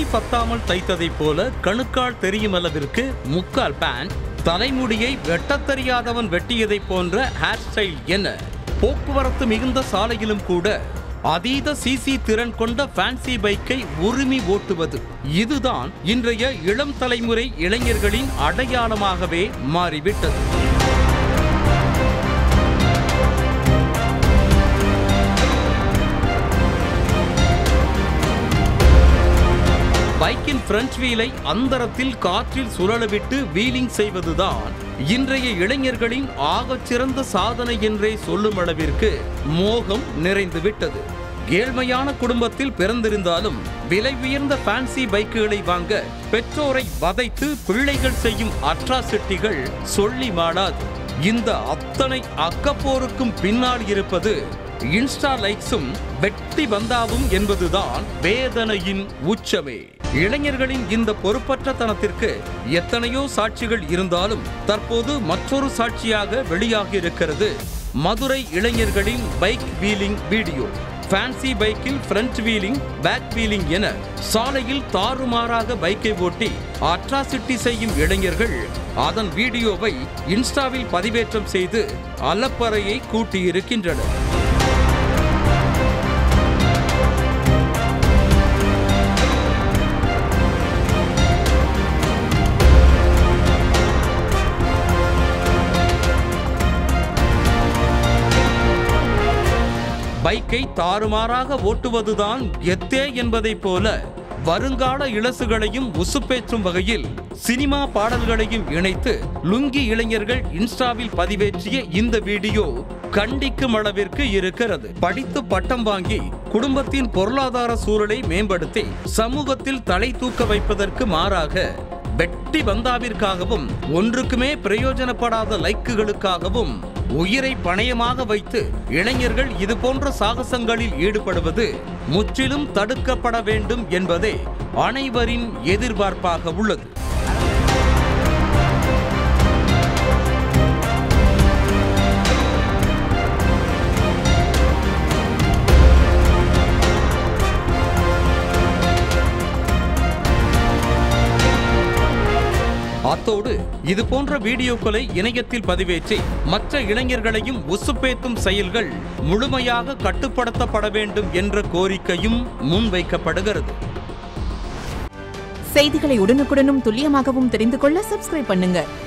பத்தாமல் தைத்ததைப் போல கணுக்கால் தெரியும் அளவிற்கு முக்கால் பேண்ட் தலைமுடியை வெட்டத் தெரியாதவன் வெட்டியதைப் போன்ற ஹேர் ஸ்டைல் என போக்குவரத்து மிகுந்த சாலையிலும் கூட அதீத சிசி திறன் கொண்ட ஃபேன்சி பைக்கை உரிமை ஓட்டுவது இதுதான் இன்றைய இளம் தலைமுறை இளைஞர்களின் அடையாளமாகவே மாறிவிட்டது பைக்கின் ஃப்ரண்ட் வீலை அந்தரத்தில் காற்றில் சுழலவிட்டு வீலிங் செய்வதுதான் இன்றைய இளைஞர்களின் ஆகச்சிறந்த சாதனை என்றே சொல்லும் அளவிற்கு மோகம் நிறைந்து விட்டது ஏழ்மையான குடும்பத்தில் பிறந்திருந்தாலும் விலை உயர்ந்த ஃபேன்சி பைக்குகளை வாங்க பெற்றோரை வதைத்து பிள்ளைகள் செய்யும் அட்ராசிட்டிகள் சொல்லி மாளாது இந்த அத்தனை அக்கப்போருக்கும் பின்னால் இருப்பது இன்ஸ்டா லைக்ஸும் வெட்டி பந்தாவும் என்பதுதான் வேதனையின் உச்சமே இளைஞர்களின் இந்த பொறுப்பற்ற தனத்திற்கு எத்தனையோ சாட்சிகள் இருந்தாலும் தற்போது மற்றொரு சாட்சியாக வெளியாகி இருக்கிறது மதுரை இளைஞர்களின் பைக் வீலிங் வீடியோ ஃபேன்சி பைக்கில் ஃப்ரண்ட் வீலிங் பேக் வீலிங் என சாலையில் தாறுமாறாக பைக்கை ஓட்டி அட்ராசிட்டி செய்யும் இளைஞர்கள் அதன் வீடியோவை இன்ஸ்டாவில் பதிவேற்றம் செய்து அலப்பறையை கூட்டியிருக்கின்றனர் பைக்கை தாறுமாறாக ஓட்டுவதுதான் எத்தே என்பதைப் போல வருங்கால இளசுகளையும் உசுப்பேற்றும் வகையில் சினிமா பாடல்களையும் இணைத்து லுங்கி இளைஞர்கள் இன்ஸ்டாவில் பதிவேற்றிய இந்த வீடியோ கண்டிக்கும் அளவிற்கு இருக்கிறது படித்து பட்டம் வாங்கி குடும்பத்தின் பொருளாதார சூழலை மேம்படுத்தி சமூகத்தில் தலை தூக்க வைப்பதற்கு மாறாக வெட்டி பந்தாவிற்காகவும் ஒன்றுக்குமே பிரயோஜனப்படாத லைக்குகளுக்காகவும் உயிரை பணயமாக வைத்து இளைஞர்கள் இது போன்ற சாகசங்களில் ஈடுபடுவது முற்றிலும் தடுக்கப்பட வேண்டும் என்பதே அனைவரின் எதிர்பார்ப்பாக உள்ளது அத்தோடு இது போன்ற வீடியோக்களை இணையத்தில் பதிவேற்றி மற்ற இளைஞர்களையும் உசுப்பேத்தும் செயல்கள் முழுமையாக கட்டுப்படுத்தப்பட வேண்டும் என்ற கோரிக்கையும் முன்வைக்கப்படுகிறது செய்திகளை உடனுக்குடனும் துல்லியமாகவும் தெரிந்து கொள்ள சப்ஸ்கிரைப் பண்ணுங்க